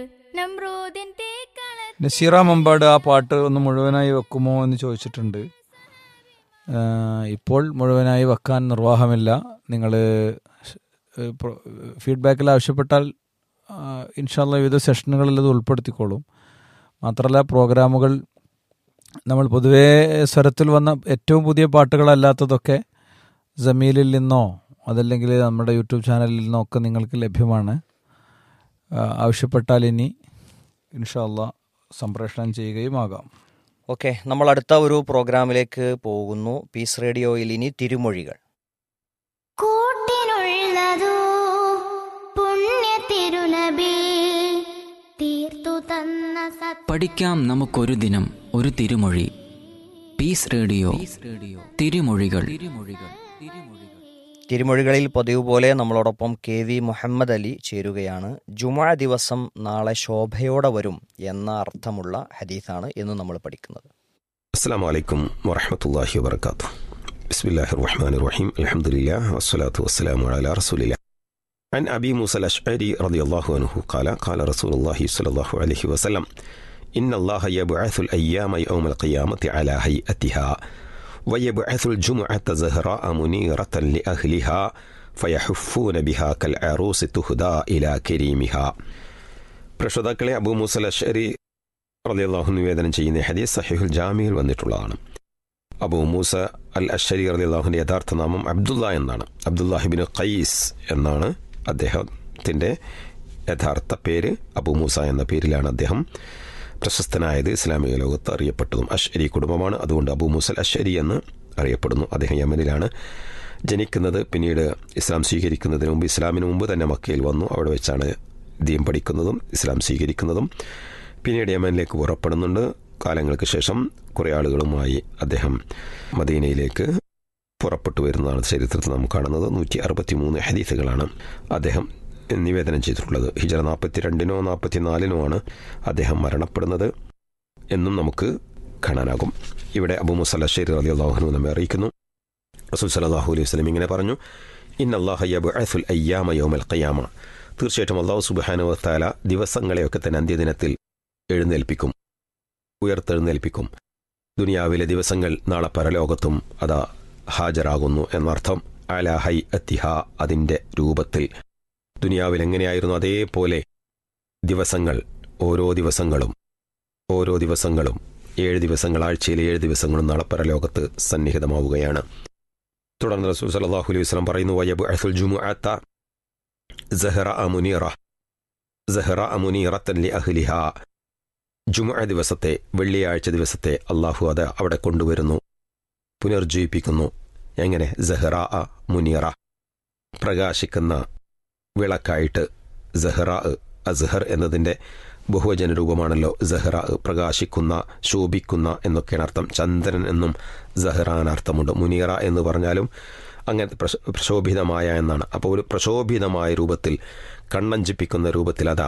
നമ്രൂദിന്റെ കള നസീറ മമ്പാട് ആ പാട്ട് ഒന്ന് മുഴുവനായി വെക്കുമോ എന്ന് ചോദിച്ചിട്ടുണ്ട് ആ, ഇപ്പോൾ മുഴുവനായി വെക്കാൻ നിർവാഹമില്ല നിങ്ങൾ ഫീഡ്ബാക്കിൽ ആവശ്യപ്പെട്ടാൽ ഇൻഷാല്ല വിവിധ സെഷനുകളിൽ അത് ഉൾപ്പെടുത്തിക്കോളും മാത്രമല്ല പ്രോഗ്രാമുകൾ നമ്മൾ പൊതുവേ സ്വരത്തിൽ വന്ന ഏറ്റവും പുതിയ പാട്ടുകളല്ലാത്തതൊക്കെ ജമീലിൽ നിന്നോ അതല്ലെങ്കിൽ നമ്മുടെ യൂട്യൂബ് ചാനലിൽ നിന്നോ ഒക്കെ നിങ്ങൾക്ക് ലഭ്യമാണ് ആ, ആവശ്യപ്പെട്ടാൽ ഇനി ഇൻഷാല്ല സംപ്രേഷണം ചെയ്യുകയും ആകാം ഓക്കെ നമ്മൾ അടുത്ത ഒരു പ്രോഗ്രാമിലേക്ക് പോകുന്നു പീസ് റേഡിയോയിൽ ഇനി തിരുമൊഴികൾ കൂട്ടിനുള്ളതോ പുണ്യ തിരുനബി തീർത്തു തന്ന സത് പഠിക്കാം നമുക്കൊരു ദിനം ഒരു തിരുമൊഴി പീസ് റേഡിയോ തിരുമൊഴികൾ തിരുമൊഴികളിൽ പതിവ് പോലെ നമ്മളോടൊപ്പം കെ വി മുഹമ്മദ് അലി ചേരുകയാണ് ജുമാ ദിവസം നാളെ ശോഭയോടെ വരും എന്ന അർത്ഥമുള്ള ഹദീസാണ് ഇന്ന് നമ്മൾ പഠിക്കുന്നത് السلام عليكم ورحمة الله وبركاته بسم الله الرحمن الرحيم الحمد لله والصلاة والسلام على رسول الله عن أبي موسى الأشعري رضي الله عنه قال قال رسول الله صلى الله عليه وسلم إن الله يبعث الأيام يوم القيامة على هيئتها ويبعث الجمعة زهراء منيرة لأهلها فيحفون بها كالعروس تهدى إلى كريمها പ്രശ്രോതാക്കളെ അബൂ മൂസൽ അഷരി റളിയല്ലാഹു നിവേദനം ചെയ്യുന്ന ഈ ഹദീസ് സഹിഹുൽ ജാമിയിൽ വന്നിട്ടുള്ളതാണ് അബൂ മൂസ അൽ അഷരി റളിയല്ലാഹുവിൻ്റെ യഥാർത്ഥ നാമം അബ്ദുള്ള എന്നാണ് അബ്ദുല്ലാഹിബിൻ ഖൈസ് എന്നാണ് അദ്ദേഹത്തിൻ്റെ യഥാർത്ഥ പേര് അബൂ മൂസ എന്ന പേരിലാണ് അദ്ദേഹം പ്രശസ്തനായത് ഇസ്ലാമിക ലോകത്ത് അറിയപ്പെട്ടതും അഷരി കുടുംബമാണ് അതുകൊണ്ട് അബൂ മൂസൽ അഷരി എന്ന് അറിയപ്പെടുന്നു അദ്ദേഹം യമനിലാണ് ജനിക്കുന്നത് പിന്നീട് ഇസ്ലാം സ്വീകരിക്കുന്നതിന് മുമ്പ് ഇസ്ലാമിന് മുമ്പ് തന്നെ മക്കയിൽ വന്നു അവിടെ വെച്ചാണ് ദീൻ പഠിക്കുന്നതും ഇസ്ലാം സ്വീകരിക്കുന്നതും പിന്നീട് യമനിലേക്ക് പുറപ്പെടുന്നുണ്ട് കാലങ്ങൾക്ക് ശേഷം കുറേ ആളുകളുമായി അദ്ദേഹം മദീനയിലേക്ക് പുറപ്പെട്ടു വരുന്നതാണ് ചരിത്രത്തിൽ നാം കാണുന്നത് നൂറ്റി അറുപത്തി മൂന്ന് ഹദീസുകളാണ് അദ്ദേഹം നിവേദനം ചെയ്തിട്ടുള്ളത് ഹിജറ നാൽപ്പത്തി രണ്ടിനോ നാൽപ്പത്തി നാലിനോ ആണ് അദ്ദേഹം മരണപ്പെടുന്നത് എന്നും നമുക്ക് കാണാനാകും ഇവിടെ അബു മുസല്ല ഷെരി അലി അള്ളാഹുനു നമ്മെ അറിയിക്കുന്നു റസൂൽ സലാഹു അലൈഹി വസ്ലം ഇങ്ങനെ പറഞ്ഞു ഇൻ അള്ളാഹു യബ്അസുൽ അയ്യാമ യൗമൽ ഖിയാമ തീർച്ചയായിട്ടും അള്ളാഹു സുബ്ഹാനഹു വതആല ദിവസങ്ങളെയൊക്കെ തന്നെ അന്ത്യദിനത്തിൽ എഴുന്നേൽപ്പിക്കും ഉയർത്തെഴുന്നേൽപ്പിക്കും ദുനിയാവിലെ ദിവസങ്ങൾ നാളെ പരലോകത്തും അതാ ഹാജരാകുന്നു എന്നർത്ഥം അല ഹൈ അത്തിഹ അതിൻ്റെ രൂപത്തിൽ ദുനിയാവിൽ എങ്ങനെയായിരുന്നു അതേപോലെ ദിവസങ്ങൾ ഓരോ ദിവസങ്ങളും ഓരോ ദിവസങ്ങളും ഏഴ് ദിവസങ്ങൾ ആഴ്ചയിലെ ഏഴ് ദിവസങ്ങളും നാളെ പരലോകത്ത് സന്നിഹിതമാവുകയാണ് തുടർന്ന് റസൂൽ സല്ലല്ലാഹു അലൈഹി വസല്ലം പറയുന്നു വയബ് അസുൽ ജുമുഅത്ത സഹറ മുനീറ സഹറ മുനീറത്തൻ ലി അഹ്ലിഹ ജുമുഅ ദിവസത്തെ വെള്ളിയാഴ്ച ദിവസത്തെ അള്ളാഹു അത് അവിടെ കൊണ്ടുവരുന്നു പുനർജീവിപ്പിക്കുന്നു എങ്ങനെ സഹറ മുനീറ പ്രകാശിക്കുന്ന വിളക്കായിട്ട് സഹറ അസ്ഹർ എന്നതിൻ്റെ ബഹുവചന രൂപമാണല്ലോ സഹറ പ്രകാശിക്കുന്ന ശോഭിക്കുന്ന എന്നൊക്കെയാണ് അർത്ഥം ചന്ദ്രൻ എന്നും സഹറാൻ അർത്ഥമുണ്ട് മുനീറ എന്ന് പറഞ്ഞാലും അങ്ങനത്തെ പ്രശ പ്രശോഭിതമായ എന്നാണ് അപ്പോൾ ഒരു പ്രശോഭിതമായ രൂപത്തിൽ കണ്ണഞ്ചിപ്പിക്കുന്ന രൂപത്തിൽ അതാ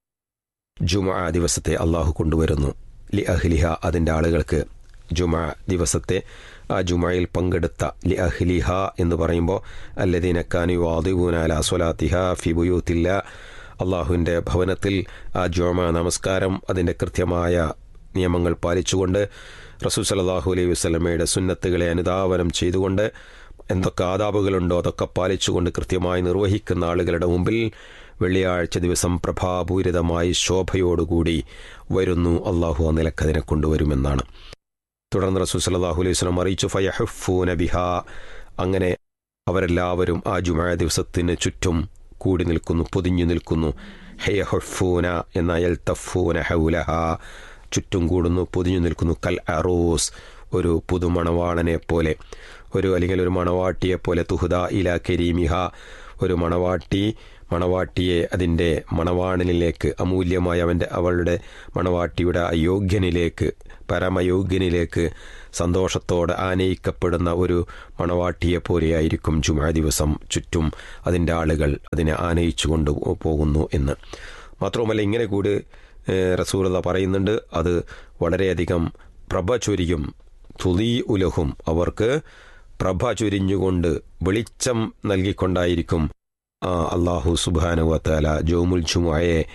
ജുമ ദിവസത്തെ അള്ളാഹു കൊണ്ടുവരുന്നു ലി അഹ്ലിഹ അതിൻ്റെ ആളുകൾക്ക് ജുമ ദിവസത്തെ ആ ജുമയിൽ പങ്കെടുത്ത ലി അഹ്ലിഹ എന്ന് പറയുമ്പോൾ അല്ലദീനക്കാനി വാദിബൂനാല സ്വലാത്തിഹ ഫിബുയൂത്തില്ല അള്ളാഹുവിൻ്റെ ഭവനത്തിൽ ആ ജുമ നമസ്കാരം അതിൻ്റെ കൃത്യമായ നിയമങ്ങൾ പാലിച്ചുകൊണ്ട് റസൂൽ സലാഹു അലൈഹി വസ്ലമയുടെ സുന്നത്തുകളെ അനുധാവനം ചെയ്തുകൊണ്ട് എന്തൊക്കെ ആദാബുകളുണ്ടോ അതൊക്കെ പാലിച്ചുകൊണ്ട് കൃത്യമായി നിർവഹിക്കുന്ന ആളുകളുടെ മുമ്പിൽ വെള്ളിയാഴ്ച ദിവസം പ്രഭാപൂരിതമായി ശോഭയോടുകൂടി വരുന്നു അള്ളാഹു ആ നിലക്കതിനെ കൊണ്ടുവരുമെന്നാണ് തുടർന്ന് റസൂൽ സലാഹു അലൈഹി വസ്ലം അറിയിച്ചു ഫയഹഫൂന ബിഹ അങ്ങനെ അവരെല്ലാവരും ആ ജുമാ ദിവസത്തിന് ചുറ്റും കൂടി നിൽക്കുന്നു പൊതിഞ്ഞു നിൽക്കുന്നു ഹെയഹഫൂന എന്ന യൽത്തഫൂന ഹൗലഹ ചുറ്റും കൂടുന്നു പൊതിഞ്ഞു നിൽക്കുന്നു കൽ അറോസ് ഒരു പുതുമണവാളനെ പോലെ ഒരു അല്ലെങ്കിൽ ഒരു മണവാട്ടിയെ പോലെ തുഹുദ ഇല കരീമിഹ ഒരു മണവാട്ടി മണവാട്ടിയെ അതിൻ്റെ മണവാണനിലേക്ക് അമൂല്യമായ അവൻ്റെ അവളുടെ മണവാട്ടിയുടെ അയോഗ്യനിലേക്ക് പരമയോഗ്യനിലേക്ക് സന്തോഷത്തോടെ ആനയിക്കപ്പെടുന്ന ഒരു മണവാട്ടിയെ പോലെയായിരിക്കും ജുമാ ദിവസം ചുറ്റും അതിൻ്റെ ആളുകൾ അതിനെ ആനയിച്ചു കൊണ്ട് പോകുന്നു എന്ന് മാത്രവുമല്ല ഇങ്ങനെ കൂടി റസൂലത പറയുന്നുണ്ട് അത് വളരെയധികം പ്രഭ ചൊരിയും തുലി ഉലഹും അവർക്ക് പ്രഭ ചൊരിഞ്ഞുകൊണ്ട് വെളിച്ചം നൽകിക്കൊണ്ടായിരിക്കും അള്ളാഹു സുബാനുവത്താല ജോമുൽ ചുമയെ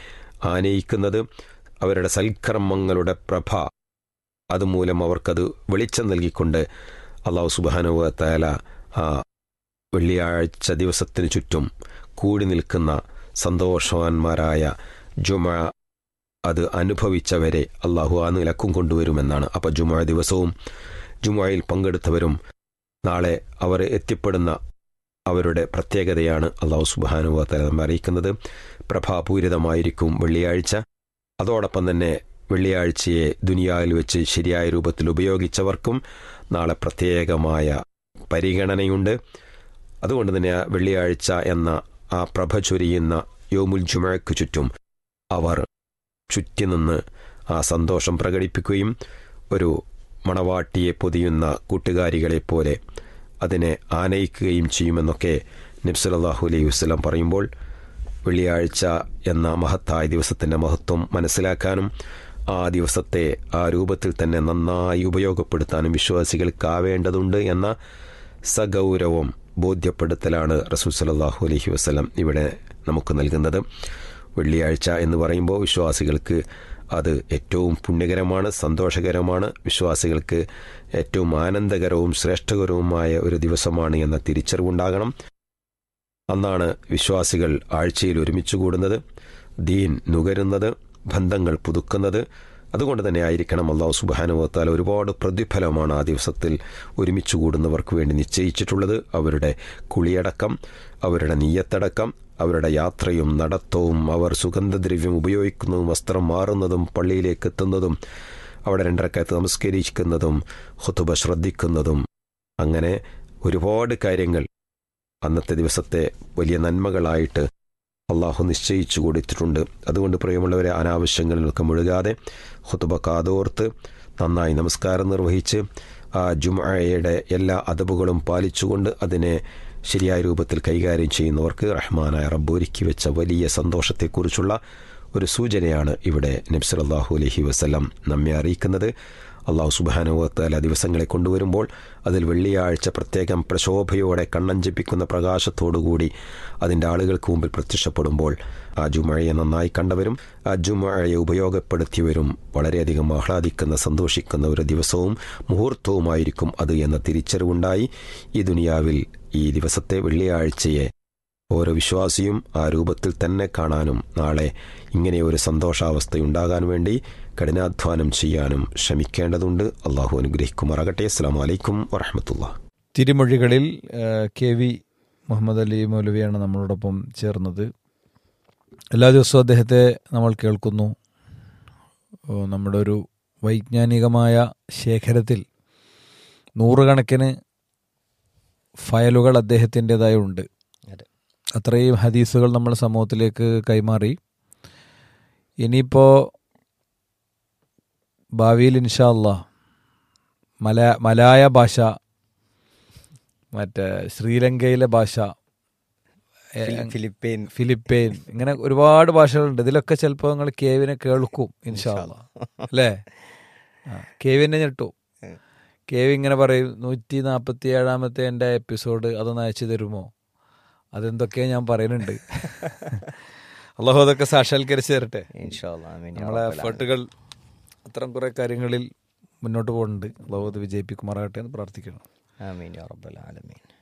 ആനയിക്കുന്നത് അവരുടെ സൽക്കർമ്മങ്ങളുടെ പ്രഭ അതുമൂലം അവർക്കത് വെളിച്ചം നൽകിക്കൊണ്ട് അള്ളാഹു സുബാനുവ തയാല ആ വെള്ളിയാഴ്ച ദിവസത്തിന് ചുറ്റും കൂടി നിൽക്കുന്ന സന്തോഷവാന്മാരായ ജുമ അത് അനുഭവിച്ചവരെ അള്ളാഹു ആ നിലക്കും കൊണ്ടുവരുമെന്നാണ് അപ്പം ജുമ ദിവസവും ജുമയിൽ പങ്കെടുത്തവരും നാളെ അവർ എത്തിപ്പെടുന്ന അവരുടെ പ്രത്യേകതയാണ് അള്ളാഹു സുബാനുവ തല നമ്മെ അറിയിക്കുന്നത് പ്രഭാപൂരിതമായിരിക്കും വെള്ളിയാഴ്ച അതോടൊപ്പം തന്നെ വെള്ളിയാഴ്ചയെ ദുനിയാവിൽ വെച്ച് ശരിയായ രൂപത്തിൽ ഉപയോഗിച്ചവർക്കും നാളെ പ്രത്യേകമായ പരിഗണനയുണ്ട് അതുകൊണ്ട് തന്നെ ആ വെള്ളിയാഴ്ച എന്ന ആ പ്രഭ ചൊരിയുന്ന യോമുൽ ജുമയ്ക്ക് ചുറ്റും അവർ ചുറ്റി നിന്ന് ആ സന്തോഷം പ്രകടിപ്പിക്കുകയും ഒരു മണവാട്ടിയെ പൊതിയുന്ന കൂട്ടുകാരികളെ പോലെ അതിനെ ആനയിക്കുകയും ചെയ്യുമെന്നൊക്കെ നബ്സലല്ലാഹു അലൈഹി വസ്ലം പറയുമ്പോൾ വെള്ളിയാഴ്ച എന്ന മഹത്തായ ദിവസത്തിൻ്റെ മഹത്വം മനസ്സിലാക്കാനും ആ ദിവസത്തെ ആ രൂപത്തിൽ തന്നെ നന്നായി ഉപയോഗപ്പെടുത്താനും വിശ്വാസികൾക്കാവേണ്ടതുണ്ട് എന്ന സഗൗരവം ബോധ്യപ്പെടുത്തലാണ് റസൂൽ സലാഹു അലൈഹി വസ്ലം ഇവിടെ നമുക്ക് നൽകുന്നത് വെള്ളിയാഴ്ച എന്ന് പറയുമ്പോൾ വിശ്വാസികൾക്ക് അത് ഏറ്റവും പുണ്യകരമാണ് സന്തോഷകരമാണ് വിശ്വാസികൾക്ക് ഏറ്റവും ആനന്ദകരവും ശ്രേഷ്ഠകരവുമായ ഒരു ദിവസമാണ് എന്ന തിരിച്ചറിവുണ്ടാകണം അന്നാണ് വിശ്വാസികൾ ആഴ്ചയിൽ ഒരുമിച്ച് കൂടുന്നത് ദീൻ നുകരുന്നത് ബന്ധങ്ങൾ പുതുക്കുന്നത് അതുകൊണ്ട് തന്നെ ആയിരിക്കണം അള്ളാഹു സുബാനുവത്താൽ ഒരുപാട് പ്രതിഫലമാണ് ആ ദിവസത്തിൽ ഒരുമിച്ച് കൂടുന്നവർക്ക് വേണ്ടി നിശ്ചയിച്ചിട്ടുള്ളത് അവരുടെ കുളിയടക്കം അവരുടെ നീയത്തടക്കം അവരുടെ യാത്രയും നടത്തവും അവർ സുഗന്ധദ്രവ്യം ഉപയോഗിക്കുന്നതും വസ്ത്രം മാറുന്നതും പള്ളിയിലേക്ക് എത്തുന്നതും അവിടെ രണ്ടരക്കയത്ത് നമസ്കരിക്കുന്നതും ഹുത്തുബ ശ്രദ്ധിക്കുന്നതും അങ്ങനെ ഒരുപാട് കാര്യങ്ങൾ അന്നത്തെ ദിവസത്തെ വലിയ നന്മകളായിട്ട് അള്ളാഹു നിശ്ചയിച്ചു കൊടുത്തിട്ടുണ്ട് അതുകൊണ്ട് പ്രിയമുള്ളവരെ അനാവശ്യങ്ങളിലൊക്കെ മുഴുകാതെ ഹുത്തുബ കാതോർത്ത് നന്നായി നമസ്കാരം നിർവഹിച്ച് ആ ജുമയുടെ എല്ലാ അതബുകളും പാലിച്ചുകൊണ്ട് അതിനെ ശരിയായ രൂപത്തിൽ കൈകാര്യം ചെയ്യുന്നവർക്ക് റഹ്മാനായ റബ്ബ് ഒരുക്കി വെച്ച വലിയ സന്തോഷത്തെക്കുറിച്ചുള്ള ഒരു സൂചനയാണ് ഇവിടെ നബ്സലല്ലാഹു അലഹി വസ്ലം നമ്മെ അറിയിക്കുന്നത് അള്ളാഹു സുബാനുവത്താല ദിവസങ്ങളെ കൊണ്ടുവരുമ്പോൾ അതിൽ വെള്ളിയാഴ്ച പ്രത്യേകം പ്രശോഭയോടെ കണ്ണഞ്ചിപ്പിക്കുന്ന പ്രകാശത്തോടുകൂടി അതിൻ്റെ ആളുകൾക്ക് മുമ്പിൽ പ്രത്യക്ഷപ്പെടുമ്പോൾ ആ ജുമഴയെ നന്നായി കണ്ടവരും ആ ജുമഴയെ ഉപയോഗപ്പെടുത്തിയവരും വളരെയധികം ആഹ്ലാദിക്കുന്ന സന്തോഷിക്കുന്ന ഒരു ദിവസവും മുഹൂർത്തവുമായിരിക്കും അത് എന്ന തിരിച്ചറിവുണ്ടായി ഈ ദുനിയാവിൽ ഈ ദിവസത്തെ വെള്ളിയാഴ്ചയെ ഓരോ വിശ്വാസിയും ആ രൂപത്തിൽ തന്നെ കാണാനും നാളെ ഇങ്ങനെ ഒരു സന്തോഷാവസ്ഥയുണ്ടാകാൻ വേണ്ടി കഠിനാധ്വാനം ചെയ്യാനും ശ്രമിക്കേണ്ടതുണ്ട് അള്ളാഹു അനുഗ്രഹിക്കുമാറാകട്ടെ അസ്സാം വലൈക്കും വറഹമത്തുള്ള തിരുമൊഴികളിൽ ആ, കെ വി മുഹമ്മദ് അലി മൗലവിയാണ് നമ്മളോടൊപ്പം ചേർന്നത് എല്ലാ ദിവസവും അദ്ദേഹത്തെ നമ്മൾ കേൾക്കുന്നു ഓ, നമ്മുടെ ഒരു വൈജ്ഞാനികമായ ശേഖരത്തിൽ നൂറുകണക്കിന് ഫയലുകൾ അദ്ദേഹത്തിൻ്റെതായി ഉണ്ട് അതെ. അത്രയും ഹദീസുകൾ നമ്മൾ സമൂഹത്തിലേക്ക് കൈമാറി ഇനിയിപ്പോൾ ഭാവിയിൽ ഇൻഷാ അല്ലാ മല മലായ ഭാഷ മറ്റേ ശ്രീലങ്കയിലെ ഭാഷ ഏ, ഫിലിപ്പൈൻ ഫിലിപ്പൈൻ ഇങ്ങനെ ഒരുപാട് ഭാഷകളുണ്ട് ഇതിലൊക്കെ ചിലപ്പോൾ നിങ്ങൾ കേവിനെ കേൾക്കും ഇൻഷാല്ല അല്ലേ ആ, കേവിനെ ഞെട്ടു കേവി ഇങ്ങനെ പറയും നൂറ്റി നാൽപ്പത്തി ഏഴാമത്തെ എൻ്റെ എപ്പിസോഡ് അതൊന്ന് അയച്ചു തരുമോ അതെന്തൊക്കെയാ ഞാൻ പറയുന്നുണ്ട് അള്ളാഹു അതൊക്കെ സാക്ഷാത്കരിച്ച് തരട്ടെ ഇൻഷാ അല്ലാ, ആമീൻ യാ നമ്മളെ റബ്ബൽ എഫേർട്ടുകൾ അത്തരം കുറെ കാര്യങ്ങളിൽ മുന്നോട്ട് പോകുന്നുണ്ട് അള്ളാഹു അത് വിജയിപ്പിക്കുമാറാകട്ടെ എന്ന് പ്രാർത്ഥിക്കണം ആമീൻ യാ റബ്ബൽ ആലമീൻ